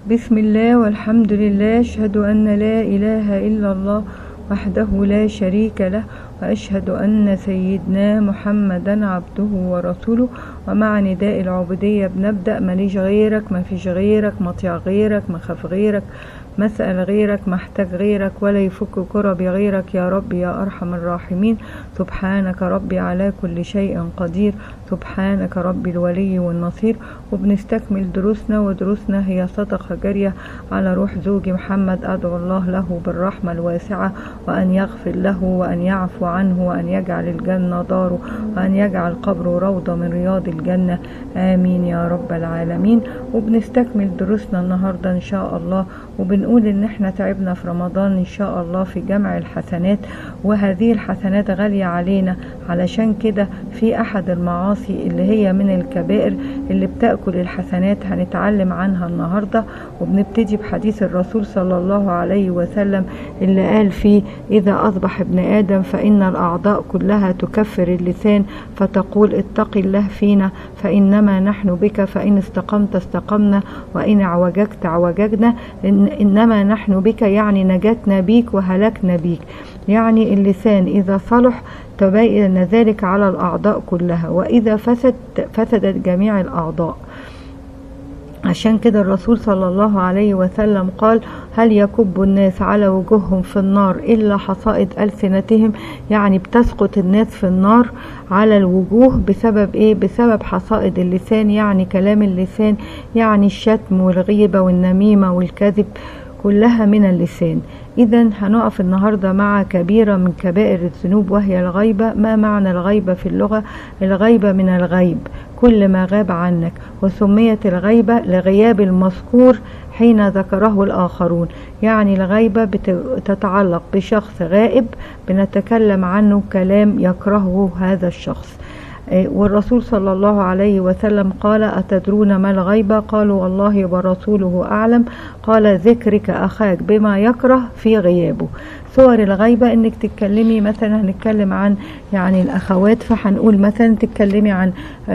بسم الله والحمد لله أشهد أن لا إله إلا الله وحده لا شريك له وأشهد أن سيدنا محمدا عبده ورسوله ومع نداء العبودية بنبدأ ماليش غيرك ما فيش غيرك مطيع غيرك مخاف غيرك مسأل غيرك محتاج غيرك ولا يفك كربي غيرك يا رب يا أرحم الراحمين سبحانك ربي على كل شيء قدير سبحانك ربي الولي والنصير وبنستكمل دروسنا ودروسنا هي صدقة جارية على روح زوجي محمد أدعو الله له بالرحمة الواسعة وأن يغفر له وأن يعفو عنه وأن يجعل الجنة داره وأن يجعل قبره روضة من رياض الجنة آمين يا رب العالمين وبنستكمل دروسنا النهاردة إن شاء الله وبنقول إن إحنا تعبنا في رمضان إن شاء الله في جمع الحسنات وهذه الحسنات غالية علينا علشان كده في أحد المعاصي اللي هي من الكبائر اللي بتأكل الحسنات هنتعلم عنها النهاردة وبنبتدي بحديث الرسول صلى الله عليه وسلم اللي قال فيه إذا أصبح ابن آدم فإن الأعضاء كلها تكفر اللسان فتقول اتق الله فينا فإنما نحن بك فإن استقمت استقمنا وإن اعوججت اعوججنا إن إنما نحن بك يعني نجتنا بيك وهلكنا بيك يعني اللسان إذا صلح تبين ذلك على الأعضاء كلها وإذا فسد فسدت جميع الأعضاء عشان كده الرسول صلى الله عليه وسلم قال هل يكب الناس على وجوههم في النار إلا حصائد ألسنتهم يعني بتسقط الناس في النار على الوجوه بسبب إيه بسبب حصائد اللسان يعني كلام اللسان يعني الشتم والغيبة والنميمة والكذب كلها من اللسان إذا هنقف النهاردة مع كبيرة من كبائر الذنوب وهي الغيبة ما معنى الغيبة في اللغة الغيبة من الغيب كل ما غاب عنك وسميت الغيبة لغياب المذكور حين ذكره الآخرون يعني الغيبة تتعلق بشخص غائب بنتكلم عنه كلام يكرهه هذا الشخص والرسول صلى الله عليه وسلم قال أتدرون ما الغيبة قالوا والله ورسوله أعلم قال ذكرك أخاك بما يكره في غيابه صور الغيبة انك تتكلمي مثلا هنتكلم عن يعني الاخوات فهنقول مثلا تتكلمي عن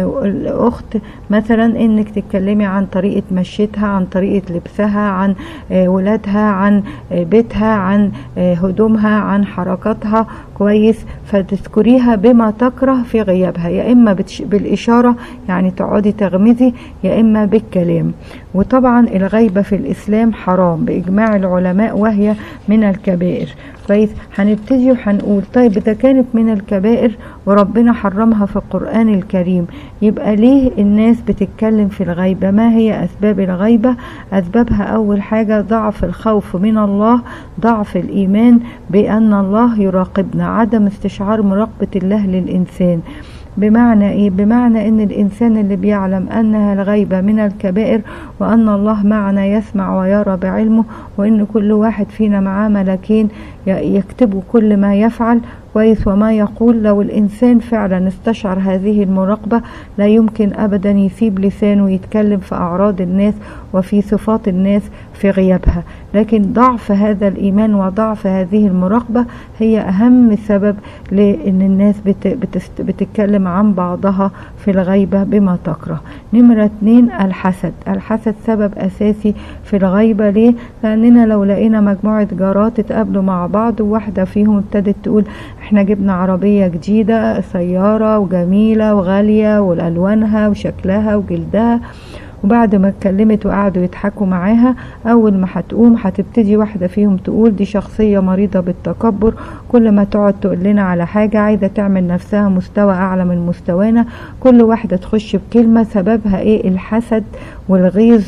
الاخت مثلا انك تتكلمي عن طريقة مشيتها عن طريقة لبسها عن ولادها عن بيتها عن هدومها عن حركاتها كويس فتذكريها بما تكره في غيابها يا اما بالاشارة يعني تقعدي تغمزي يا اما بالكلام وطبعا الغيبة في الاسلام حرام باجماع العلماء وهي من الكبائر كويس هنبتدي وهنقول طيب اذا كانت من الكبائر وربنا حرمها في القرآن الكريم يبقى ليه الناس بتتكلم في الغيبة ما هي أسباب الغيبة أسبابها أول حاجة ضعف الخوف من الله ضعف الإيمان بأن الله يراقبنا عدم استشعار مراقبة الله للإنسان بمعنى ايه بمعنى ان الانسان اللي بيعلم انها الغيبة من الكبائر وان الله معنا يسمع ويرى بعلمه وان كل واحد فينا معاه ملكين يكتبوا كل ما يفعل كويس وما يقول لو الإنسان فعلا استشعر هذه المراقبة لا يمكن أبدا يسيب لسانه يتكلم في أعراض الناس وفي صفات الناس في غيابها لكن ضعف هذا الإيمان وضعف هذه المراقبة هي أهم سبب لأن الناس بت بتتكلم عن بعضها في الغيبة بما تكره نمرة اتنين الحسد الحسد سبب أساسي في الغيبة ليه؟ لأننا لو لقينا مجموعة جارات اتقابلوا مع بعض وواحدة فيهم ابتدت تقول احنا جبنا عربية جديدة سيارة وجميلة وغالية والألوانها وشكلها وجلدها وبعد ما اتكلمت وقعدوا يضحكوا معاها اول ما هتقوم هتبتدي واحده فيهم تقول دي شخصيه مريضه بالتكبر كل ما تقعد تقول لنا على حاجه عايزه تعمل نفسها مستوى اعلى من مستوانا كل واحده تخش بكلمه سببها ايه الحسد والغيظ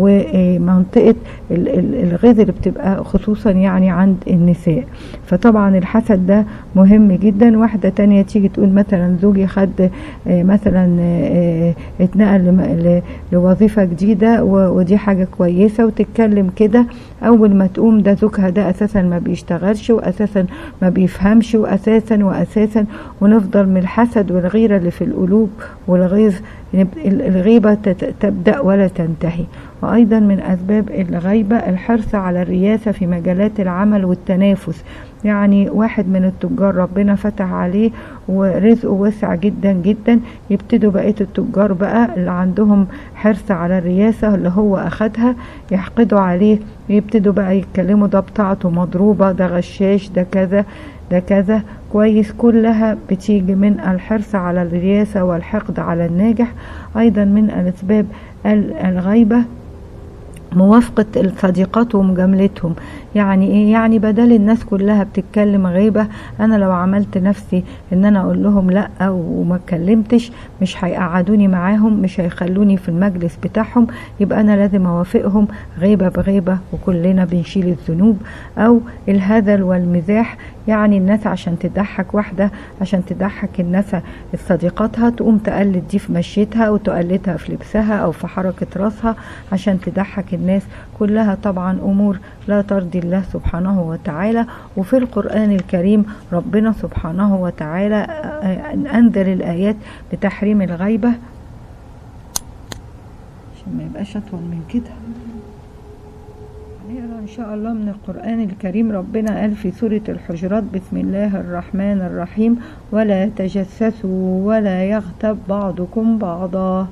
ومنطقه الغيظ اللي بتبقى خصوصا يعني عند النساء فطبعا الحسد ده مهم جدا واحده تانية تيجي تقول مثلا زوجي خد مثلا اتنقل لوظيفه جديده ودي حاجه كويسه وتتكلم كده اول ما تقوم ده زوجها ده اساسا ما بيشتغلش واساسا ما بيفهمش واساسا واساسا ونفضل من الحسد والغيره اللي في القلوب والغيظ الغيبة تبدأ ولا تنتهي وأيضا من أسباب الغيبة الحرص على الرياسة في مجالات العمل والتنافس يعني واحد من التجار ربنا فتح عليه ورزقه واسع جدا جدا يبتدوا بقية التجار بقى اللي عندهم حرص على الرياسة اللي هو أخدها يحقدوا عليه يبتدوا بقى يتكلموا ده بتاعته مضروبة ده غشاش ده كذا ده كذا كويس كلها بتيجي من الحرص على الرياسة والحقد على الناجح أيضا من الأسباب الغيبة موافقة الصديقات ومجاملتهم يعني ايه يعني بدل الناس كلها بتتكلم غيبة انا لو عملت نفسي ان انا اقول لهم لا وما اتكلمتش مش هيقعدوني معاهم مش هيخلوني في المجلس بتاعهم يبقى انا لازم اوافقهم غيبة بغيبة وكلنا بنشيل الذنوب او الهذل والمزاح يعني الناس عشان تضحك واحدة عشان تضحك الناس صديقاتها تقوم تقلد دي في مشيتها وتقلدها في لبسها او في حركة راسها عشان تضحك الناس كلها طبعا امور لا ترضي الله سبحانه وتعالى وفي القرآن الكريم ربنا سبحانه وتعالى أنزل الآيات بتحريم الغيبة عشان ما يبقاش أطول من كده هنقرا إن شاء الله من القرآن الكريم ربنا قال في سورة الحجرات بسم الله الرحمن الرحيم ولا تجسسوا ولا يغتب بعضكم بعضا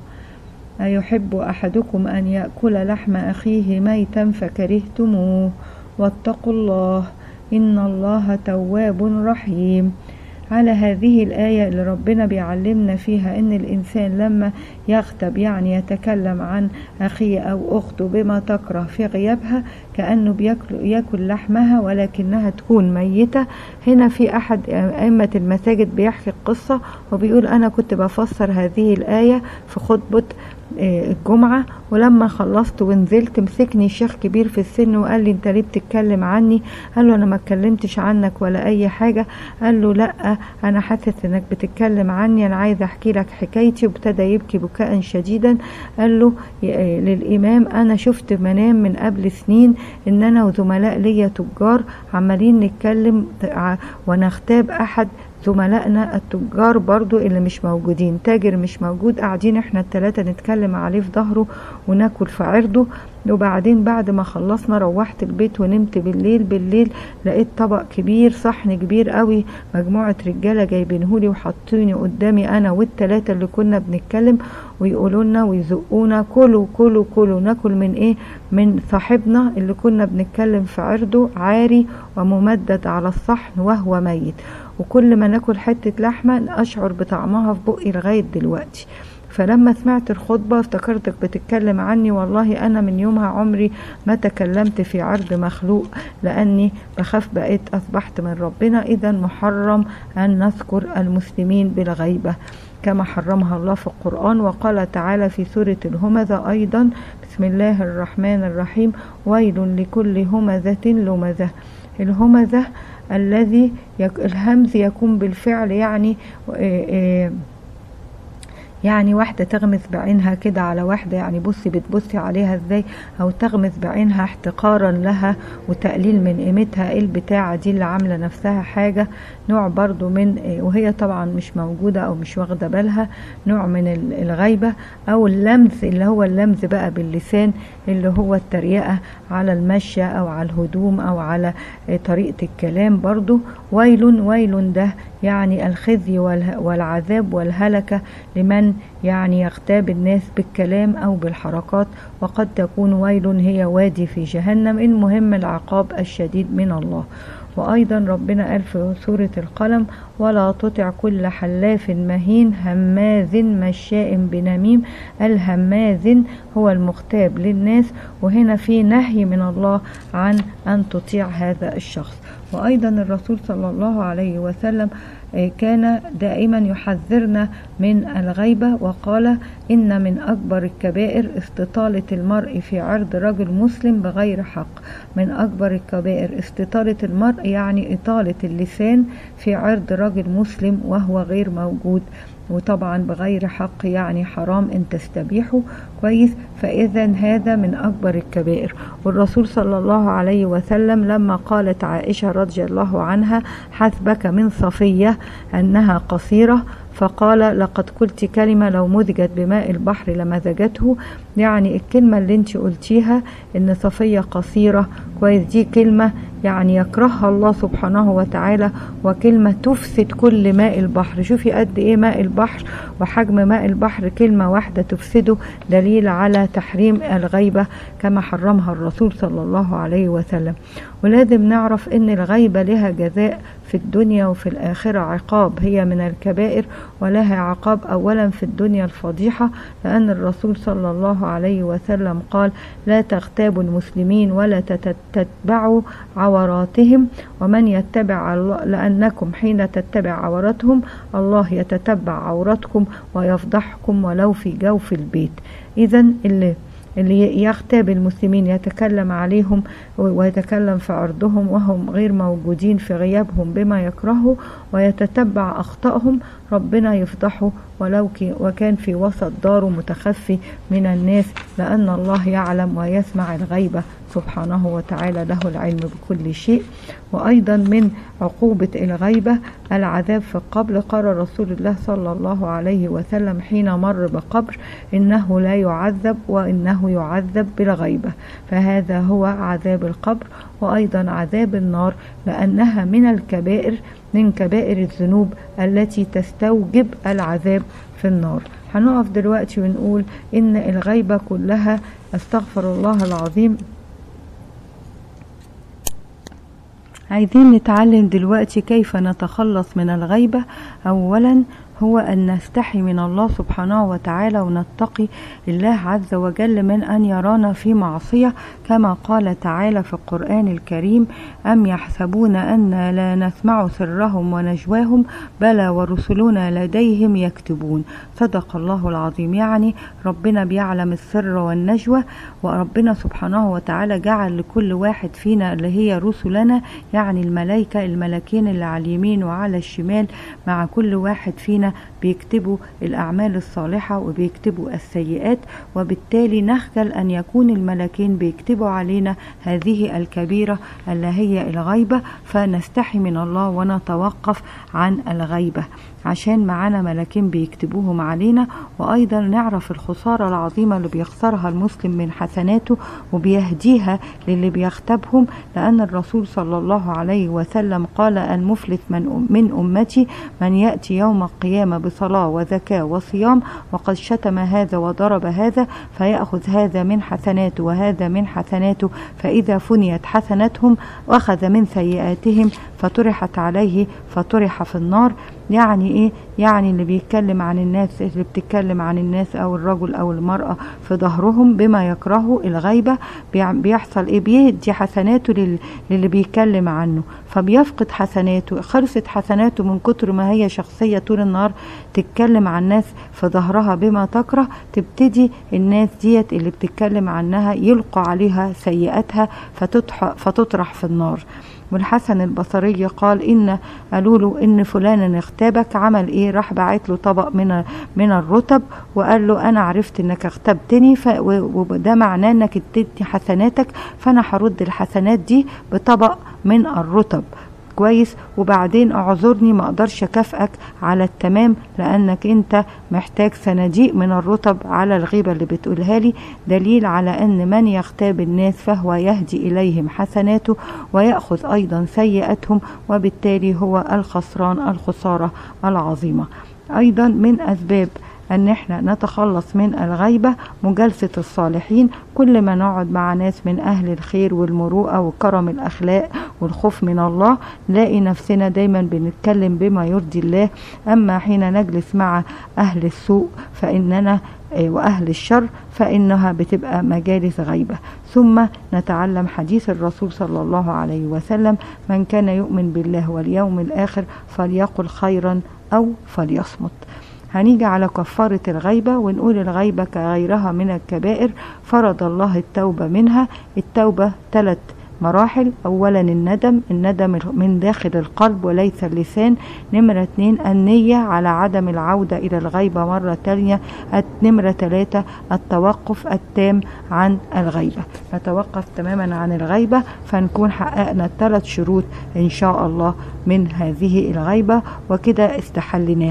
أيحب أحدكم أن يأكل لحم أخيه ميتا فكرهتموه واتقوا الله إن الله تواب رحيم على هذه الآية اللي ربنا بيعلمنا فيها إن الإنسان لما يغتب يعني يتكلم عن أخيه أو أخته بما تكره في غيابها كأنه بياكل ياكل لحمها ولكنها تكون ميتة هنا في أحد أئمة المساجد بيحكي القصة وبيقول أنا كنت بفسر هذه الآية في خطبة الجمعة ولما خلصت ونزلت مسكني شيخ كبير في السن وقال لي انت ليه بتتكلم عني قال له انا ما اتكلمتش عنك ولا اي حاجة قال له لا انا حاسس انك بتتكلم عني انا عايز احكي لك حكايتي وابتدى يبكي بكاء شديدا قال له للامام انا شفت منام من قبل سنين ان انا وزملاء ليا تجار عمالين نتكلم ونغتاب احد زملائنا التجار برضو اللي مش موجودين تاجر مش موجود قاعدين احنا التلاتة نتكلم عليه في ظهره وناكل في عرضه وبعدين بعد ما خلصنا روحت البيت ونمت بالليل بالليل لقيت طبق كبير صحن كبير قوي مجموعة رجالة جايبينهولي وحاطيني قدامي انا والتلاتة اللي كنا بنتكلم ويقولوا لنا ويزقونا كلوا كلوا كلوا ناكل من ايه من صاحبنا اللي كنا بنتكلم في عرضه عاري وممدد على الصحن وهو ميت وكل ما ناكل حتة لحمة أشعر بطعمها في بقي لغاية دلوقتي فلما سمعت الخطبة افتكرتك بتتكلم عني والله أنا من يومها عمري ما تكلمت في عرض مخلوق لأني بخاف بقيت أصبحت من ربنا إذا محرم أن نذكر المسلمين بالغيبة كما حرمها الله في القرآن وقال تعالى في سورة الهمزة أيضا بسم الله الرحمن الرحيم ويل لكل همزة لمزة الهمزة الذي يك الهمز يكون بالفعل يعني يعني واحدة تغمز بعينها كده على واحدة يعني بصي بتبصي عليها ازاي او تغمز بعينها احتقارا لها وتقليل من قيمتها ايه البتاعة دي اللي عاملة نفسها حاجة نوع برضو من وهي طبعا مش موجودة او مش واخدة بالها نوع من الغيبة او اللمز اللي هو اللمز بقى باللسان اللي هو التريقة على المشية او على الهدوم او على طريقة الكلام برضو ويل ويل ده يعني الخزي والعذاب والهلكة لمن يعني يغتاب الناس بالكلام أو بالحركات وقد تكون ويل هي وادي في جهنم المهم العقاب الشديد من الله وأيضا ربنا قال في سورة القلم ولا تطع كل حلاف مهين هماز مشاء بنميم الهماز هو المغتاب للناس وهنا في نهي من الله عن أن تطيع هذا الشخص وأيضا الرسول صلى الله عليه وسلم كان دائما يحذرنا من الغيبة وقال إن من أكبر الكبائر استطالة المرء في عرض رجل مسلم بغير حق من أكبر الكبائر استطالة المرء يعني إطالة اللسان في عرض رجل مسلم وهو غير موجود وطبعا بغير حق يعني حرام ان تستبيحه كويس فاذا هذا من اكبر الكبائر والرسول صلى الله عليه وسلم لما قالت عائشه رضي الله عنها حسبك من صفيه انها قصيره فقال لقد قلت كلمة لو مزجت بماء البحر لمزجته يعني الكلمة اللي انت قلتيها ان صفية قصيرة كويس دي كلمة يعني يكرهها الله سبحانه وتعالى وكلمة تفسد كل ماء البحر شوفي قد ايه ماء البحر وحجم ماء البحر كلمة واحدة تفسده دليل على تحريم الغيبة كما حرمها الرسول صلى الله عليه وسلم ولازم نعرف ان الغيبة لها جزاء في الدنيا وفي الآخرة عقاب هي من الكبائر ولها عقاب أولا في الدنيا الفضيحة لأن الرسول صلى الله عليه وسلم قال لا تغتابوا المسلمين ولا تتبعوا عوراتهم ومن يتبع الله لأنكم حين تتبع عوراتهم الله يتتبع عوراتكم ويفضحكم ولو في جوف البيت إذا اللي اللي يغتاب المسلمين يتكلم عليهم ويتكلم في عرضهم وهم غير موجودين في غيابهم بما يكرهه ويتتبع أخطائهم ربنا يفضحه ولو وكان في وسط داره متخفي من الناس لأن الله يعلم ويسمع الغيبة سبحانه وتعالى له العلم بكل شيء وأيضا من عقوبة الغيبة العذاب في القبر قال رسول الله صلى الله عليه وسلم حين مر بقبر إنه لا يعذب وإنه يعذب بالغيبة فهذا هو عذاب القبر وأيضا عذاب النار لأنها من الكبائر من كبائر الذنوب التي تستوجب العذاب في النار هنقف دلوقتي ونقول إن الغيبة كلها استغفر الله العظيم عايزين نتعلم دلوقتي كيف نتخلص من الغيبة أولا هو أن نستحي من الله سبحانه وتعالى ونتقي الله عز وجل من أن يرانا في معصية كما قال تعالى في القرآن الكريم أم يحسبون أن لا نسمع سرهم ونجواهم بلى ورسلنا لديهم يكتبون صدق الله العظيم يعني ربنا بيعلم السر والنجوى وربنا سبحانه وتعالى جعل لكل واحد فينا اللي هي رسلنا يعني الملائكة الملكين اللي على اليمين وعلى الشمال مع كل واحد فينا بيكتبوا الأعمال الصالحة وبيكتبوا السيئات وبالتالي نخجل أن يكون الملكين بيكتبوا علينا هذه الكبيرة اللي هي الغيبة فنستحي من الله ونتوقف عن الغيبة عشان معانا ملاكين بيكتبوهم علينا وأيضا نعرف الخسارة العظيمة اللي بيخسرها المسلم من حسناته وبيهديها للي بيختبهم لأن الرسول صلى الله عليه وسلم قال المفلس من, من أمتي من يأتي يوم القيامة بصلاة وزكاة وصيام وقد شتم هذا وضرب هذا فيأخذ هذا من حسناته وهذا من حسناته فإذا فنيت حسناتهم وأخذ من سيئاتهم فطرحت عليه فطرح في النار يعني ايه يعني اللي بيتكلم عن الناس اللي بتتكلم عن الناس او الرجل او المرأة في ظهرهم بما يكرهه الغيبة بيحصل ايه بيدي حسناته للي بيتكلم عنه فبيفقد حسناته خلصت حسناته من كتر ما هي شخصية طول النهار تتكلم عن الناس في ظهرها بما تكره تبتدي الناس ديت اللي بتتكلم عنها يلقى عليها سيئاتها فتطرح في النار والحسن البصري قال ان قالوا له ان فلانا اغتابك عمل ايه راح باعت له طبق من من الرطب وقال له انا عرفت انك اغتبتني وده معناه انك اديتني حسناتك فانا هرد الحسنات دي بطبق من الرطب كويس وبعدين اعذرني ما اقدرش اكافئك على التمام لانك انت محتاج صناديق من الرطب على الغيبة اللي بتقولها لي دليل على ان من يغتاب الناس فهو يهدي اليهم حسناته ويأخذ ايضا سيئاتهم وبالتالي هو الخسران الخسارة العظيمة ايضا من اسباب ان احنا نتخلص من الغيبة مجالسة الصالحين كل ما نقعد مع ناس من اهل الخير والمروءة وكرم الاخلاق والخوف من الله نلاقي نفسنا دايما بنتكلم بما يرضي الله اما حين نجلس مع اهل السوء فاننا واهل الشر فانها بتبقى مجالس غيبه ثم نتعلم حديث الرسول صلى الله عليه وسلم من كان يؤمن بالله واليوم الاخر فليقل خيرا او فليصمت هنيجي على كفارة الغيبة ونقول الغيبة كغيرها من الكبائر فرض الله التوبة منها التوبة ثلاث مراحل اولا الندم الندم من داخل القلب وليس اللسان نمرة اتنين النية على عدم العودة الى الغيبة مرة تانية نمرة تلاتة التوقف التام عن الغيبة نتوقف تماما عن الغيبة فنكون حققنا الثلاث شروط ان شاء الله من هذه الغيبة وكده استحليناها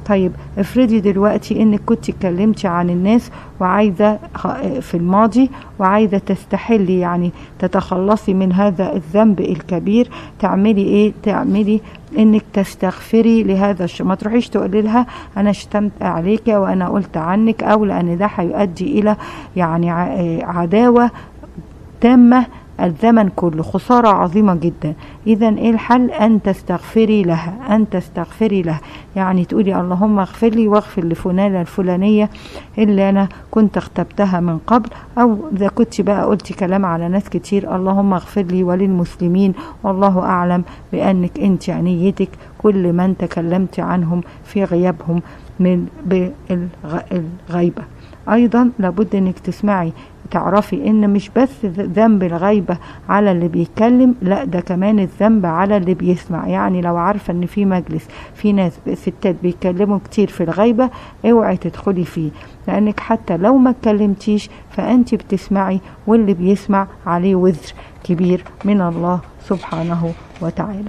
طيب افرضي دلوقتي انك كنت اتكلمتي عن الناس وعايزة خ- في الماضي وعايزة تستحلي يعني تتخلصي من هذا الذنب الكبير تعملي ايه تعملي انك تستغفري لهذا الشيء ما تروحيش تقولي لها انا شتمت عليك وانا قلت عنك او لان ده هيؤدي الى يعني ع- عداوة تامة الزمن كله خسارة عظيمة جدا إذا إيه الحل أن تستغفري لها أن تستغفري لها يعني تقولي اللهم اغفر لي واغفر لفلانة الفلانية اللي أنا كنت اغتبتها من قبل أو إذا كنت بقى قلتي كلام على ناس كتير اللهم اغفر لي وللمسلمين والله أعلم بأنك أنت نيتك كل من تكلمت عنهم في غيابهم من بالغيبة أيضا لابد أنك تسمعي تعرفي ان مش بس ذنب الغيبة على اللي بيتكلم لا ده كمان الذنب على اللي بيسمع يعني لو عارفة ان في مجلس في ناس ستات بيتكلموا كتير في الغيبة اوعي تدخلي فيه لانك حتى لو ما اتكلمتيش فانت بتسمعي واللي بيسمع عليه وزر كبير من الله سبحانه وتعالى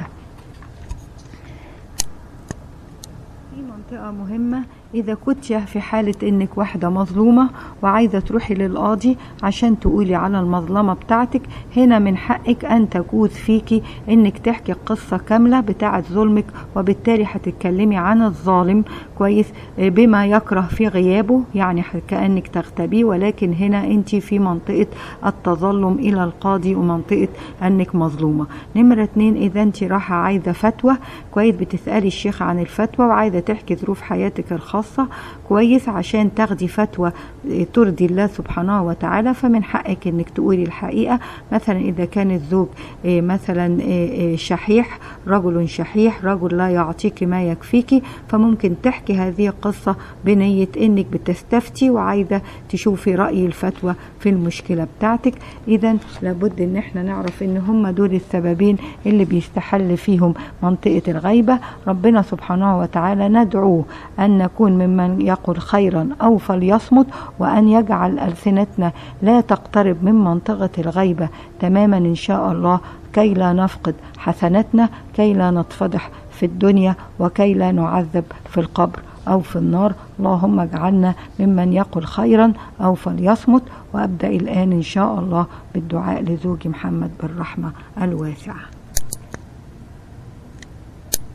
في منطقة مهمة إذا كنت في حالة إنك واحدة مظلومة وعايزة تروحي للقاضي عشان تقولي على المظلمة بتاعتك هنا من حقك أن تجوز فيكي إنك تحكي قصة كاملة بتاعة ظلمك وبالتالي هتتكلمي عن الظالم كويس بما يكره في غيابه يعني كأنك تغتبيه ولكن هنا أنت في منطقة التظلم إلى القاضي ومنطقة أنك مظلومة نمرة اتنين إذا أنت رايحة عايزة فتوى كويس بتسألي الشيخ عن الفتوى وعايزة تحكي ظروف حياتك الخاصة خاصة كويس عشان تاخدي فتوى ترضي الله سبحانه وتعالى فمن حقك انك تقولي الحقيقة مثلا اذا كان الزوج مثلا شحيح رجل شحيح رجل لا يعطيك ما يكفيك فممكن تحكي هذه القصة بنية انك بتستفتي وعايزة تشوفي رأي الفتوى في المشكلة بتاعتك اذا لابد ان احنا نعرف ان هم دول السببين اللي بيستحل فيهم منطقة الغيبة ربنا سبحانه وتعالى ندعوه ان نكون ممن يقول خيرا أو فليصمت وأن يجعل ألسنتنا لا تقترب من منطقة الغيبة تماما إن شاء الله كي لا نفقد حسناتنا كي لا نتفضح في الدنيا وكي لا نعذب في القبر أو في النار اللهم اجعلنا ممن يقول خيرا أو فليصمت وأبدأ الآن إن شاء الله بالدعاء لزوجي محمد بالرحمة الواسعة